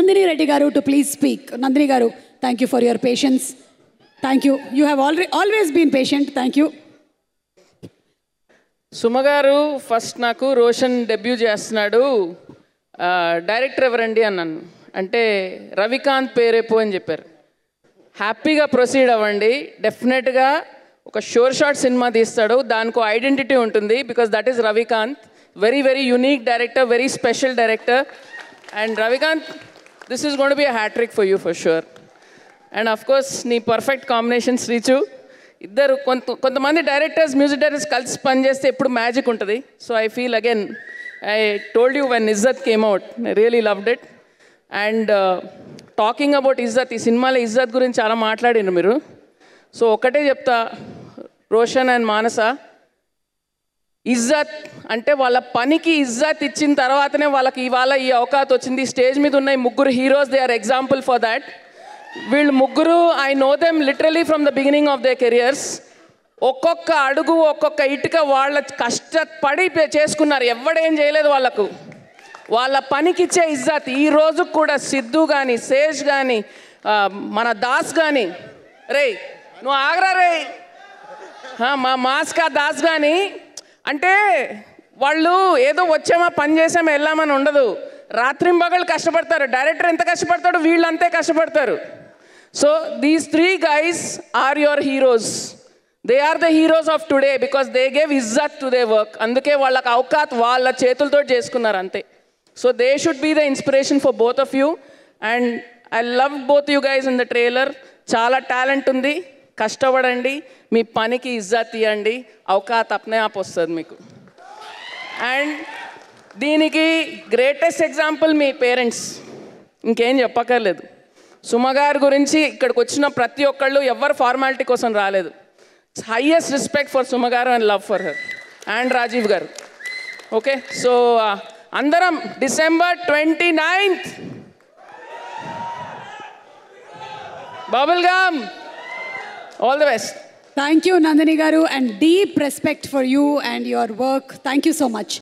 Nandini Reddy Garu to please speak. Nandini Garu, thank you for your patience. Thank you. You have already always been patient. Thank you. Suma గారు first నాకు Roshan debut చేస్తున్నాడు ఆ, director ఎవరండి అన్నాను అంటే రవికాంత్ పేరేపు అని చెప్పారు హ్యాపీగా ప్రొసీడ్ అవ్వండి డెఫినెట్గా ఒక షోర్ షార్ట్ సినిమా తీస్తాడు దానికి ఐడెంటిటీ ఉంటుంది because that is Ravikanth very very unique director very special director and Ravikanth this is gonna be a hattrick for you for sure and of course నీ పర్ఫెక్ట్ కాంబినేషన్ శ్రీచు ఇద్దరు కొంత కొంతమంది డైరెక్టర్స్ మ్యూజిక్ డైరెక్టర్స్ కలిసి పనిచేస్తే ఎప్పుడు మ్యాజిక్ ఉంటుంది so I feel again I told you when Izzat came out I really loved it and talking about Izzat ఈ సినిమాలో ఇజ్జత్ గురించి చాలా మాట్లాడినారు మీరు సో ఒకటే చెప్తా రోషన్ అండ్ మానస ఇజ్జత్ అంటే వాళ్ళ పనికి ఇజ్జత్ ఇచ్చిన తర్వాతనే వాళ్ళకి ఇవాళ ఈ అవకాశం వచ్చింది స్టేజ్ మీద ఉన్న ఈ ముగ్గురు heroes they are example for that వీళ్ళు ముగ్గురు I know them literally from the beginning of they careers ఒక్కొక్క అడుగు ఒక్కొక్క ఇటుక వాళ్ళ కష్టపడి పే- చేసుకున్నారు ఎవడేం చేయలేదు వాళ్ళకు వాళ్ళ పనికిచ్చే ఇజ్జత్ ఈ రోజు కూడా సిద్ధు కానీ శేష్ కానీ మన దాస్ కానీ రే నువ్వు ఆగరా రే ఆ, మా మాస్కా దాస్ కానీ అంటే వాళ్ళు ఏదో వచ్చామా పని చేసామా వెళ్ళామని ఉండదు రాత్రింబగళ్ళు కష్టపడతారు డైరెక్టర్ ఎంత కష్టపడతాడు వీళ్ళు అంతే కష్టపడతారు so these three guys are your heroes they are the heroes of today because they gave ఇజ్జత్ టు దే వర్క్ అందుకే వాళ్ళకి అవకాత్ వాళ్ళ చేతులతో చేసుకున్నారు అంతే so they should be the inspiration for both of you and I love both you guys in the trailer చాలా talent ఉంది కష్టపడండి మీ పనికి ఇజ్జత్ ఇవ్వండి అవకాత్ అప్నే ఆప్ వస్తుంది మీకు అండ్ దీనికి గ్రేటెస్ట్ ఎగ్జాంపుల్ మీ పేరెంట్స్ ఇంకేం చెప్పక్కర్లేదు సుమ గారి గురించి ఇక్కడికి వచ్చిన ప్రతి ఒక్కళ్ళు ఎవరు ఫార్మాలిటీ కోసం రాలేదు highest respect for Suma garu and love for her and Rajeev garu okay so అందరం December twenty ninth bubble gum all the best Thank you, Nandini Garu, and deep respect for you and your work. Thank you so much.